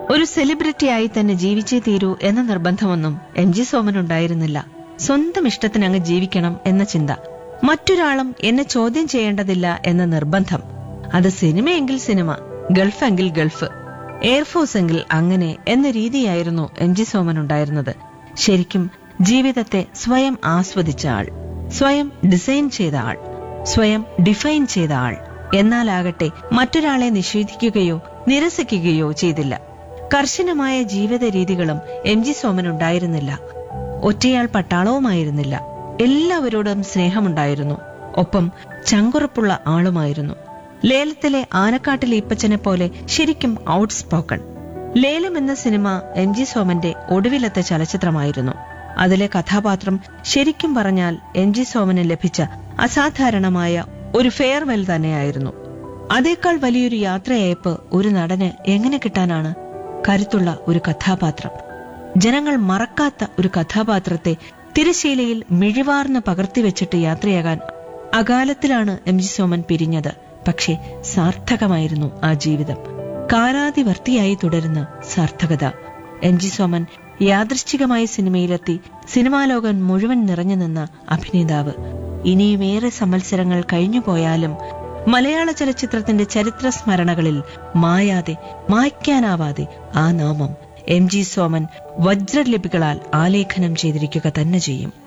ഒരു സെലിബ്രിറ്റിയായി തന്നെ ജീവിച്ചേ തീരൂ എന്ന നിർബന്ധമൊന്നും എം ജി സോമനുണ്ടായിരുന്നില്ല സ്വന്തം ഇഷ്ടത്തിന് അങ്ങ് ജീവിക്കണം എന്ന ചിന്ത മറ്റൊരാളും എന്നെ ചോദ്യം ചെയ്യേണ്ടതില്ല എന്ന നിർബന്ധം അത് സിനിമയെങ്കിൽ സിനിമ ഗൾഫ് എങ്കിൽ ഗൾഫ് എയർഫോഴ്സ് എങ്കിൽ അങ്ങനെ എന്ന രീതിയായിരുന്നു എം ജി സോമൻ ഉണ്ടായിരുന്നത് ശരിക്കും ജീവിതത്തെ സ്വയം ആസ്വദിച്ച ആൾ സ്വയം ഡിസൈൻ ചെയ്ത ആൾ സ്വയം ഡിഫൈൻ ചെയ്ത ആൾ എന്നാലാകട്ടെ മറ്റൊരാളെ നിഷേധിക്കുകയോ നിരസിക്കുകയോ ചെയ്തില്ല കർശനമായ ജീവിത രീതികളും എം ജി സോമൻ ഉണ്ടായിരുന്നില്ല ഒറ്റയാൾ പട്ടാളവുമായിരുന്നില്ല എല്ലാവരോടും സ്നേഹമുണ്ടായിരുന്നു ഒപ്പം ചങ്കുറപ്പുള്ള ആളുമായിരുന്നു ലേലത്തിലെ ആനക്കാട്ടിൽ ഈപ്പച്ചനെ പോലെ ശരിക്കും ഔട്ട് സ്പോക്കൺ ലേലം എന്ന സിനിമ എം ജി സോമന്റെ ഒടുവിലത്തെ ചലച്ചിത്രമായിരുന്നു അതിലെ കഥാപാത്രം ശരിക്കും പറഞ്ഞാൽ എം ജി സോമന് ലഭിച്ച അസാധാരണമായ ഒരു ഫെയർവെൽ തന്നെയായിരുന്നു അതേക്കാൾ വലിയൊരു യാത്രയയപ്പ് ഒരു നടന് എങ്ങനെ കിട്ടാനാണ് കരുത്തുള്ള ഒരു കഥാപാത്രം ജനങ്ങൾ മറക്കാത്ത ഒരു കഥാപാത്രത്തെ തിരശീലയിൽ മിഴിവാർന്ന് പകർത്തിവെച്ചിട്ട് യാത്രയാകാൻ അകാലത്തിലാണ് എം ജി സോമൻ പിരിഞ്ഞത് പക്ഷേ സാർത്ഥകമായിരുന്നു ആ ജീവിതം കാലാതിവർത്തിയായി തുടരുന്ന സാർത്ഥകത എം ജി സോമൻ യാദൃശ്ചികമായി സിനിമയിലെത്തി സിനിമാ ലോകം മുഴുവൻ നിറഞ്ഞു നിന്ന അഭിനേതാവ് ഇനിയുമേറെ സംവത്സരങ്ങൾ കഴിഞ്ഞുപോയാലും മലയാള ചലച്ചിത്രത്തിന്റെ ചരിത്ര സ്മരണകളിൽ മായാതെ മായ്ക്കാനാവാതെ ആ നാമം എം ജി സോമൻ വജ്രലിപികളാൽ ആലേഖനം ചെയ്തിരിക്കുക തന്നെ ചെയ്യും